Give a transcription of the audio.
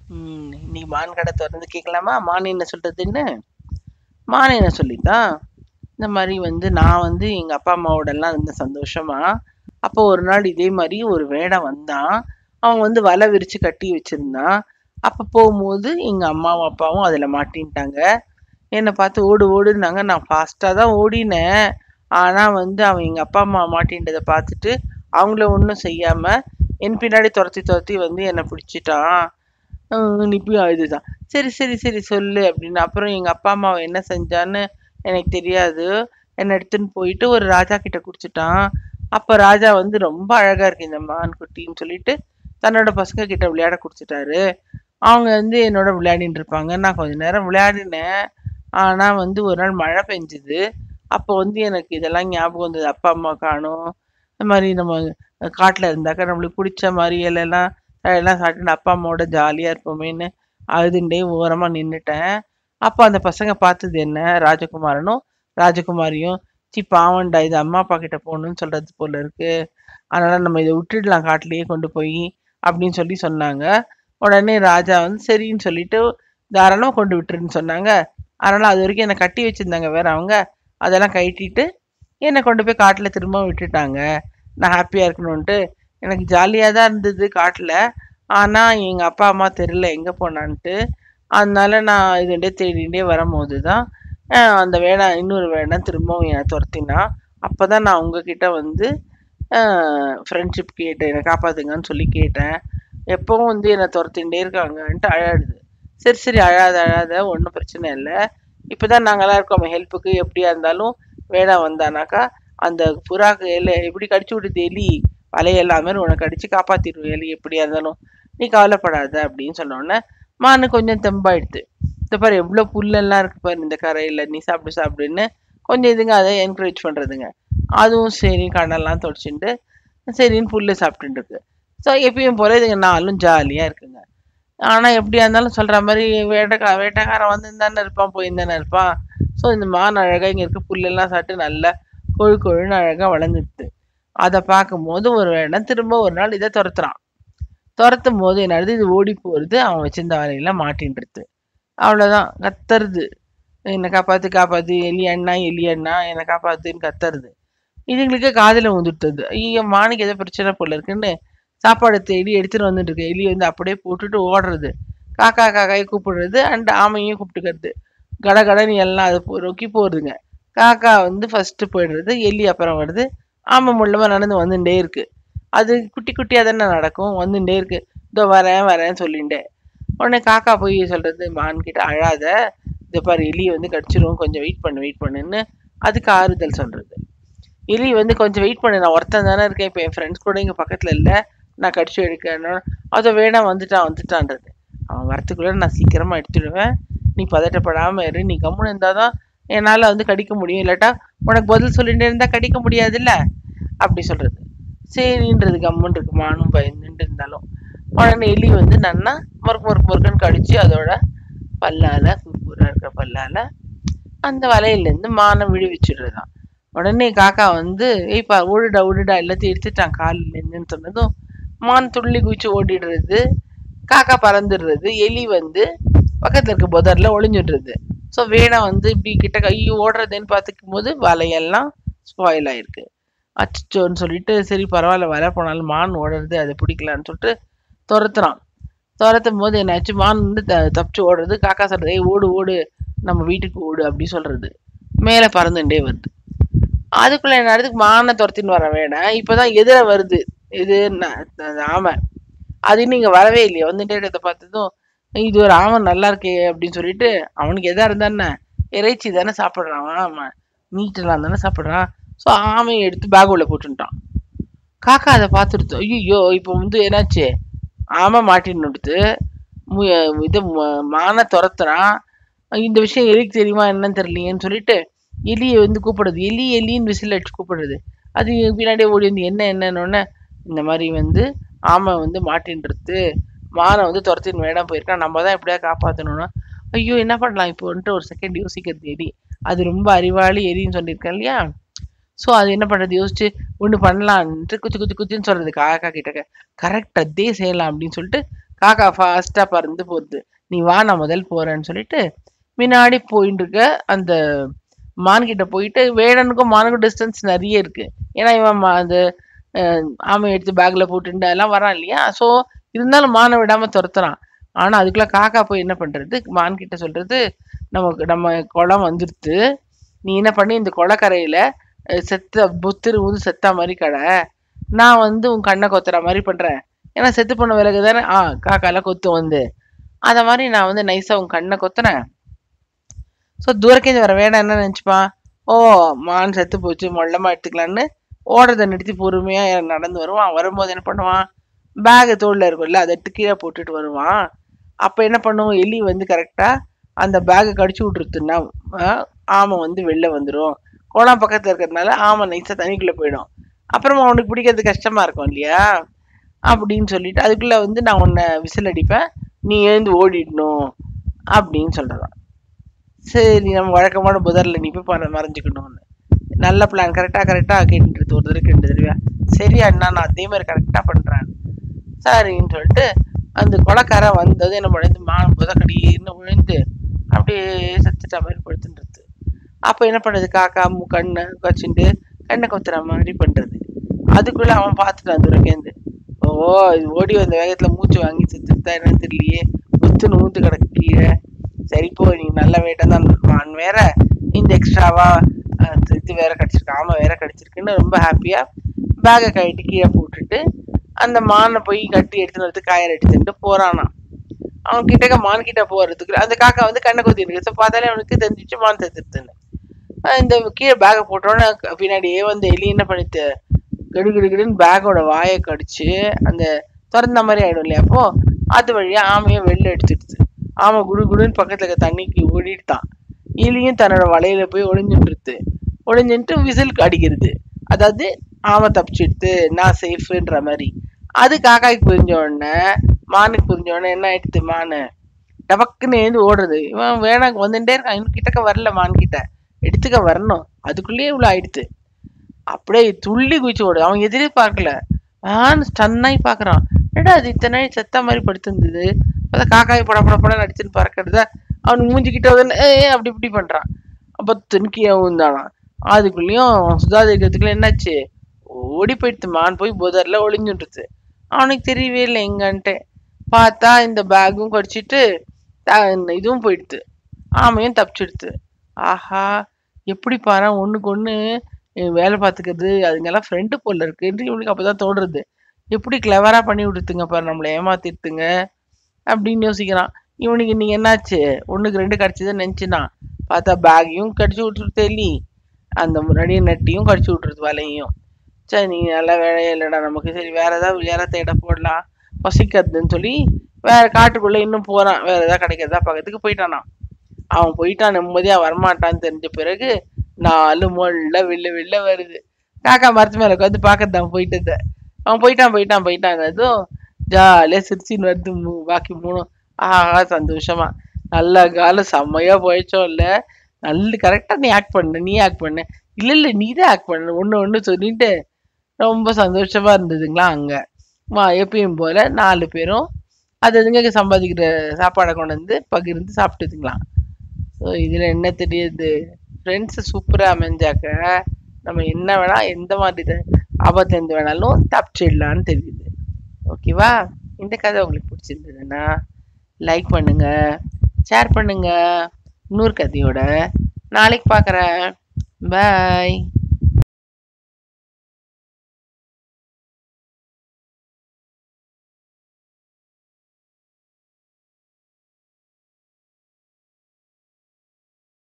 ம், இன்னைக்கு மான் கடை திறந்து கேட்கலாமா மான் என்ன சொல்றதுன்னு மான் என்ன சொல்லித்தான் இந்த மாதிரி வந்து நான் வந்து எங்க அப்பா அம்மாவோடலாம் இருந்தேன் சந்தோஷமா அப்போ ஒரு நாள் இதே மாதிரி ஒரு வேடம் வந்தான் அவன் வந்து வலை விரிச்சு கட்டி வச்சிருந்தான் அப்போ போகும்போது எங்க அம்மாவும் அப்பாவும் அதுல மாட்டின்ட்டாங்க என்னை பார்த்து ஓடு ஓடுனாங்க நான் ஃபாஸ்ட்டாக தான் ஓடினேன் ஆனா வந்து அவன் எங்க அப்பா அம்மா மாட்டின்றதை பார்த்துட்டு அவங்கள ஒன்றும் செய்யாம என் பின்னாடி துரத்தி துரத்தி வந்து என்னை பிடிச்சிட்டான் நிப்பி இதுதான் சரி சரி சரி சொல்லு அப்படின்னு அப்புறம் எங்க அப்பா அம்மாவை என்ன செஞ்சான்னு எனக்கு தெரியாது என்னை எடுத்துன்னு போயிட்டு ஒரு ராஜா கிட்ட கொடுத்துட்டான் அப்ப ராஜா வந்து ரொம்ப அழகா இருக்கு இந்த மான் குட்டின்னு சொல்லிட்டு தன்னோட பசங்க கிட்ட விளையாட கொடுத்துட்டாரு அவங்க வந்து என்னோட விளையாடிட்டு இருப்பாங்க நான் கொஞ்ச நேரம் விளையாடினேன் ஆனா வந்து ஒரு நாள் மழை பெஞ்சுது அப்போ வந்து எனக்கு இதெல்லாம் ஞாபகம் வந்தது அப்பா அம்மா காணும் இந்த மாதிரி நம்ம காட்டுல இருந்தாக்கா நம்மளுக்கு பிடிச்ச மாதிரி இலையெல்லாம் எல்லாம் சாப்பிட்டு அப்பா அம்மாவோட ஜாலியா இருப்போமேன்னு அழுதுண்டே ஓரமா நின்னுட்டேன் அப்போ அந்த பசங்க பார்த்தது என்ன ராஜகுமாரனும் ராஜகுமாரியும் சி பாவண்டா இது அம்மா அப்பா கிட்ட போகணும்னு சொல்றது போல இருக்கு அதனால நம்ம இதை விட்டுடலாம் காட்டுலயே கொண்டு போய் அப்படின்னு சொல்லி சொன்னாங்க உடனே ராஜா வந்து சரின்னு சொல்லிட்டு தாராளமா கொண்டு விட்டுருன்னு சொன்னாங்க அதனால அது வரைக்கும் என்னை கட்டி வச்சிருந்தாங்க வேற அவங்க அதெல்லாம் கழட்டிட்டு என்னை கொண்டு போய் காட்டுல திரும்ப விட்டுட்டாங்க நான் ஹாப்பியா இருக்கணும்ன்ட்டு எனக்கு ஜாலியாக தான் இருந்தது காட்டுல ஆனா எங்க அப்பா அம்மா தெரியல எங்க போனான்ட்டு அதனால நான் இதுண்டே தேடிண்டே வரும்போது தான் அஹ் அந்த வேடம் இன்னொரு வேடம் திரும்பவும் என்னை துரத்தினா அப்பதான் நான் உங்ககிட்ட வந்து ஃப்ரெண்ட்ஷிப் கேட்டேன் என்னை காப்பாத்துங்கன்னு சொல்லி கேட்டேன் எப்பவும் வந்து என்னை துரத்திண்டே இருக்காங்கன்ட்டு அழாடுது சரி சரி அழாத அழாத ஒன்றும் பிரச்சனை இல்லை இப்போதான் நாங்கெல்லாம் இருக்கோம் ஹெல்ப்புக்கு எப்படியா இருந்தாலும் வேடம் வந்தானாக்கா அந்த புறாக்கு எலி எப்படி கடிச்சு விடுது எலி வலையெல்லாம் மாதிரி உனக்கு கடிச்சு காப்பாத்திடுவோம் எலி எப்படியா இருந்தாலும் நீ கவலைப்படாத அப்படின்னு சொன்ன உடனே மானு கொஞ்சம் தெம்பாயிடுது இந்த பாரு எவ்வளோ புல்லெல்லாம் இருக்கு பாரு இந்த கரையில நீ சாப்பிடு சாப்பிடுன்னு கொஞ்சம் இதுங்க அதை என்கரேஜ் பண்றதுங்க அதுவும் சரி கண்ணெல்லாம் தொடச்சிட்டு சரின்னு புல்லு சாப்பிட்டுட்டு இருக்கு ஸோ எப்பயும் போல இதுங்க நாளும் ஜாலியா இருக்குங்க ஆனா எப்படியா இருந்தாலும் சொல்ற மாதிரி வேட்டைக்கா வேட்டைக்காரன் வந்து தானே இருப்பான் போயிருந்தானே இருப்பான் ஸோ இந்த மான் அழகா இங்க இருக்க புல்லெல்லாம் சாப்பிட்டு நல்லா கொழு கொழுன்னு அழகா வளர்ந்துடுது அதை பார்க்கும்போது ஒரு இடம் திரும்ப ஒரு நாள் இதை துரத்துறான் துரத்தும் போது என்னது இது ஓடி போறது அவன் வச்சிருந்த வலையில மாட்டின்றது அவ்வளவுதான் கத்துறது என்னை காப்பாத்து காப்பாத்து எலி அண்ணா எலி அண்ணா என்னை காப்பாத்துன்னு கத்துறது இதுங்களுக்கு காதுல வந்துட்டது ஐயோ மானுக்கு ஏதோ பிரச்சனை போல இருக்குன்னு சாப்பாடு தேடி எடுத்துட்டு வந்துட்டு இருக்கு எலி வந்து அப்படியே போட்டுட்டு ஓடுறது காக்கா காக்காயை கூப்பிடுறது அண்ட் ஆமையும் கூப்பிட்டுக்கிறது கடகடன்னு எல்லாம் அது போ- நோக்கி போறதுங்க காக்கா வந்து ஃபர்ஸ்ட் போயிடுறது எலி அப்புறம் வருது ஆமை முள்ளமா நடந்து வந்துட்டே இருக்கு அது குட்டி குட்டியா தானே நடக்கும் வந்துட்டே இருக்கு இதோ வரேன் வரேன்னு சொல்லிட்டே உடனே காக்கா போய் சொல்றது மான் கிட்ட அழாத இந்த பாரு எலி வந்து கடிச்சிரும் கொஞ்சம் வெயிட் பண்ணு வெயிட் பண்ணுன்னு அதுக்கு ஆறுதல் சொல்றது எலி வந்து கொஞ்சம் வெயிட் பண்ணு நான் ஒருத்தன் தானே இருக்கேன் இப்போ என் ஃப்ரெண்ட்ஸ் கூட இங்க பக்கத்துல இல்ல நான் கடிச்சு எடுக்கணும் அதை வேணாம் வந்துட்டான் வந்துட்டான்றது அவன் வரத்துக்குள்ள நான் சீக்கிரமா எடுத்துடுவேன் நீ பதட்டப்படாம இரு நீ கம்முன்னு இருந்தாதான் என்னால வந்து கடிக்க முடியும் இல்லாட்டா உனக்கு பதில் சொல்லிட்டே இருந்தா கடிக்க முடியாதுல்ல அப்படி சொல்றது சரின்றது கம்முன்னு இருக்கு மானும் பயந்துட்டு இருந்தாலும் உடனே எலி வந்து நன்னா முறுக்கு முறுக்கு முறுக்குன்னு கடிச்சு அதோட பல்லால குறுக்குறா இருக்க பல்லால அந்த வலையிலேருந்து மானை விடுவிச்சிடுறதாம் உடனே காக்கா வந்து ஏய்ப்பா ஓடுடா ஓடுடா எல்லாத்தையும் எடுத்துட்டான் காலில் இருந்துன்னு சொன்னதும் மான் துள்ளி குதிச்சு ஓடிடுறது காக்கா பறந்துடுறது எலி வந்து பக்கத்துல இருக்க புதர்ல ஒளிஞ்சிடுறது ஸோ வேணா வந்து இப்படி கிட்ட கை ஓடுறதுன்னு பார்த்துக்கும் போது வலையெல்லாம் ஸ்பாயில் ஆயிருக்கு அச்சோன்னு சொல்லிட்டு சரி பரவாயில்ல வலை போனாலும் மான் ஓடுறது அதை பிடிக்கலான்னு சொல்லிட்டு துரத்துறான் துரத்தும் போது என்னாச்சு மான் வந்து த- தப்பிச்சு ஓடுறது காக்கா சொல்றது "ஏய் ஓடு ஓடு நம்ம வீட்டுக்கு ஓடு அப்படி சொல்றது மேலே பறந்துட்டே வருது அதுக்குள்ள என்ன இடத்துக்கு மானை துரத்தின்னு வர வேணாம் இப்பதான் எதிர வருது இது ந- அந்த ஆமை அது இன்னும் இங்க வரவே இல்லையே வந்துட்டே இருக்கிறத பார்த்ததும் இது ஒரு ஆமை நல்லா இருக்கே அப்படின்னு சொல்லிட்டு அவனுக்கு எதா இருந்தானே இறைச்சி தானே சாப்பிட்றான் ஆமா மீட் எல்லாம் தானே சாப்பிட்றான் ஸோ ஆமையை எடுத்து பேக் உள்ள போட்டுட்டான் காக்கா அதை பார்த்துடுத்து ஐயோ இப்போ வந்து என்னாச்சு ஆமை மாட்டின்னு இது ம- மானை துரத்துறான் இந்த விஷயம் எலிக்கு தெரியுமா என்னன்னு தெரியலையேன்னு சொல்லிட்டு எலியை வந்து கூப்பிடுறது எலி எலின்னு விசில் அடிச்சு கூப்பிடுறது அது பின்னாடியே ஓடி வந்து என்ன என்னன்னு இந்த மாதிரி வந்து ஆமை வந்து மாட்டின்றது மானை வந்து துரத்தின்னு வேணாம் போயிருக்கான் நம்ம தான் எப்படியா காப்பாற்றணும்னா ஐயோ என்ன பண்ணலாம் இப்போன்ட்டு ஒரு செகண்ட் யோசிக்கிறது எலி அது ரொம்ப அறிவாளி எலின்னு சொல்லியிருக்கேன் இல்லையா ஸோ அது என்ன பண்ணுறது யோசிச்சு ஒன்று பண்ணலான்ட்டு குத்து குத்து குத்துன்னு சொல்றது காக்கா கிட்ட கரெக்ட் அதே செய்யலாம் அப்படின்னு சொல்லிட்டு காக்கா ஃபாஸ்டா பறந்து போகுது நீ வா நான் முதல் போறேன்னு சொல்லிட்டு முன்னாடி போயிட்டு இருக்க அந்த மான் கிட்ட போயிட்டு வேடனுக்கும் மானுக்கும் டிஸ்டன்ஸ் நிறைய இருக்கு ஏன்னா இவன் மா- அந்த அஹ், ஆமை எடுத்து பேக்ல போட்டுட்டு அதெல்லாம் வரான் இல்லையா ஸோ இருந்தாலும் மானை விடாம துரத்துறான் ஆனா அதுக்குள்ள காக்கா போய் என்ன பண்றது மான் கிட்ட சொல்றது நமக்கு நம்ம குளம் வந்துடுத்து நீ என்ன பண்ணி இந்த குளக்கரையில அஹ், செத்த புத்திரு ஊது செத்தா மாதிரி கடை நான் வந்து உன் கண்ணை கொத்துற மாதிரி பண்றேன் ஏன்னா செத்து போன விலகு தானே ஆ காக்கால கொத்து வந்து அத மாதிரி நான் வந்து நைஸா உன் கண்ணை கொத்துனேன் ஸோ தூரக்கேந்து வர வேடம் என்ன நினச்சிப்பான் ஓ மான் செத்து போச்சு மொள்ளமா எடுத்துக்கலான்னு ஓடுறதை நிறுத்தி பொறுமையா நடந்து வருவான் வரும்போது என்ன பண்ணுவான் பேகு தோல்ல இருக்கும்ல அதை எடுத்து கீழே போட்டுட்டு வருவான் அப்போ என்ன பண்ணுவோம் எலி வந்து கரெக்டா அந்த பேக்கை கடிச்சு விட்டுருத்துன்னா ஆஹ், ஆமை வந்து வெளில வந்துடும் குளம் பக்கத்துல இருக்கிறதுனால ஆமை நைஸா தண்ணிக்குள்ள போயிடும் அப்புறமா அவனுக்கு பிடிக்கிறது கஷ்டமா இருக்கும் இல்லையா அப்படின்னு சொல்லிட்டு அதுக்குள்ள வந்து நான் உன்னை விசில் அடிப்பேன் நீ எழுந்து ஓடிடணும் அப்படின்னு சொல்றதான் சரி நம்ம வழக்கமான புதர்ல நீ போய் பற- மறைஞ்சுக்கணும்னு நல்ல பிளான் கரெக்டா கரெக்டா கேட்டுட்டு ஒரு தடவை ரெண்டு தடவையா சரி அண்ணா நான் அதே மாதிரி கரெக்டா பண்றேன் சரின்னு சொல்லிட்டு அந்த கொலைக்கார வந்தது என்ன பண்ணுது மான் புதக்கடின்னு விழுந்து அப்படியே செத்துட்ட மாதிரி படுத்துன்றது அப்போ என்ன பண்ணுது காக்கா மூ கண்ணை வச்சுட்டு கண்ணை கொத்துற மாதிரி பண்றது அதுக்குள்ள அவன் பார்த்துட்டான் துரக்கேந்து ஓ இது ஓடி வந்த வேகத்துல மூச்சு வாங்கி செத்துட்டா என்னன்னு தெரியலையே முத்துன்னு ஊத்து கிடக்கு கீழே சரி போ நீ நல்ல வேட்டம் தான் மான் வேற இந்த எக்ஸ்ட்ராவா இது வேற கிடைச்சிருக்கு ஆமை வேற கிடைச்சிருக்குன்னு ரொம்ப ஹாப்பியா பேக்கை கழட்டி கீழே போட்டுட்டு அந்த மானை போய் கட்டி எடுத்துன்னு வரது காயர் எடுத்துட்டு போறானாம் அவன் கிட்டக்க மான் கிட்ட போறதுக்கு அந்த காக்கா வந்து கண்ணை கொத்தி இருக்கு ஸோ பார்த்தாலே அவனுக்கு தெரிஞ்சிச்சு மான் செத்துருதுன்னு ஆஹ் இந்த கீழே பேக்கை போட்டோன்னே பின்னாடியே வந்து எலி என்ன பண்ணிட்டு கிடு கிடு கிடுன்னு பேக்கோட வாயை கடிச்சு அந்த திறந்த மாதிரி ஆயிடும் இல்லையா அப்போ அது வழியா ஆமையை வெளில எடுத்துடுது ஆமை குடு குடுன்னு பக்கத்துல இருக்க தண்ணிக்கு ஓடிட்டான் எலியும் தன்னோட வலையில போய் ஒளிஞ்சுட்டு ஒளிஞ்சுட்டு விசிலுக்கு அடிக்கிறது அதாவது ஆமை தப்பிச்சிடுது நான் சேஃப்ன்ற மாதிரி அது காக்காய்க்கு புரிஞ்ச உடனே மானுக்கு புரிஞ்ச உடனே என்ன ஆயிடுது மானு டபக்குன்னு எழுந்து ஓடுறது இவன் வேணாம் வந்துட்டே இருக்கான் இன்னும் கிட்டக்க வரல மான் கிட்ட எடுத்துக்க வரணும் அதுக்குள்ளேயே இவ்வளோ ஆயிடுது அப்படியே துள்ளி குதிச்சு ஓடுது அவன் எதிரே பார்க்கல ஆன்னு ஸ்டன்னாகி பார்க்கறான் என்னடா அது இத்தனை நாள் செத்த மாதிரி படுத்திருந்தது அதான் காக்காய் பட பட பட நடிச்சுன்னு பறக்கிறத அவனுக்கு மூஞ்சிக்கிட்ட வந்து ஏ அப்படி இப்படி பண்றான் அப்போ துணுக்கியா விழுந்தானான் அதுக்குள்ளேயும் சுதாதிக்கிறதுக்குள்ள என்னாச்சு ஓடி போயிடுது மான் போய் புதர்ல ஒளிஞ்சுட்டுருது அவனுக்கு தெரியவே இல்லை எங்கன்ட்டு பார்த்தா இந்த பேக்கும் கடிச்சிட்டு த- இதுவும் போயிடுது ஆமையும் தப்பிச்சிடுது ஆஹா எப்படி பாரு ஒண்ணுக்கு ஒண்ணு அஹ் வேலை பார்த்துக்கிறது அதுங்கெல்லாம் ஃப்ரெண்டு போல இருக்குன்னு இவனுக்கு அப்பதான் தோடுறது எப்படி கிளவரா பண்ணி விடுத்துங்க பாரு நம்மளை ஏமாத்திடுத்துங்க அப்படின்னு யோசிக்கிறான் இவனுக்கு இன்னைக்கு என்னாச்சு ஒண்ணுக்கு ரெண்டு கடிச்சதுன்னு நினைச்சுனான் பார்த்தா பேக்கையும் கடிச்சு விட்டுருது எலி அந்த முன்னாடியே நெட்டையும் கடிச்சு விட்டுருது வலையும் சரி நீ நல்ல வேலையே இல்லைடா நமக்கு சரி வேற ஏதாவது வேற தேட போடலாம் பசிக்கிறதுன்னு சொல்லி வேற காட்டுக்குள்ள இன்னும் போறான் வேற ஏதாவது கிடைக்கிறதா பக்கத்துக்கு போயிட்டானாம் அவன் போயிட்டான் நிம்மதியா வரமாட்டான்னு தெரிஞ்ச பிறகு நாலு மொள்ள வெளில வெளில வருது காக்கா மரத்து மேல உட்காந்து பாக்கறது அவன் போயிட்டத அவன் போயிட்டான் போயிட்டான் போயிட்டாங்கதும் ஜாலியா சிரிச்சின்னு வருது மூ- பாக்கி மூணும் ஆஹா சந்தோஷமா நல்ல காலம் செம்மையா போயிச்சோம் இல்ல நல்ல கரெக்டா நீ ஆக்ட் பண்ண நீ ஆக்ட் பண்ண இல்ல இல்ல நீ தான் ஆக்ட் பண்ண ஒண்ணு ஒண்ணு சொல்லிட்டு ரொம்ப சந்தோஷமா இருந்ததுங்களா அங்க வா எப்பயும் போல நாலு பேரும் அது அதுங்க சம்பாதிக்கிற சாப்பாடை கொண்டு வந்து பகிர்ந்து சாப்பிட்டுதுங்களாம் ஸோ இதுல என்ன தெரியுது ஃப்ரெண்ட்ஸ் சூப்பரா அமைஞ்சாக்க நம்ம என்ன வேணா எந்த மாதிரி த- ஆபத்துலேருந்து வேணாலும் தப்பிச்சிடலான்னு தெரியுது ஓகேவா இந்த கதை உங்களுக்கு பிடிச்சிருந்ததுன்னா லைக் பண்ணுங்க ஷேர் பண்ணுங்க இன்னொரு கதையோட நாளைக்கு பார்க்குறேன் பாய்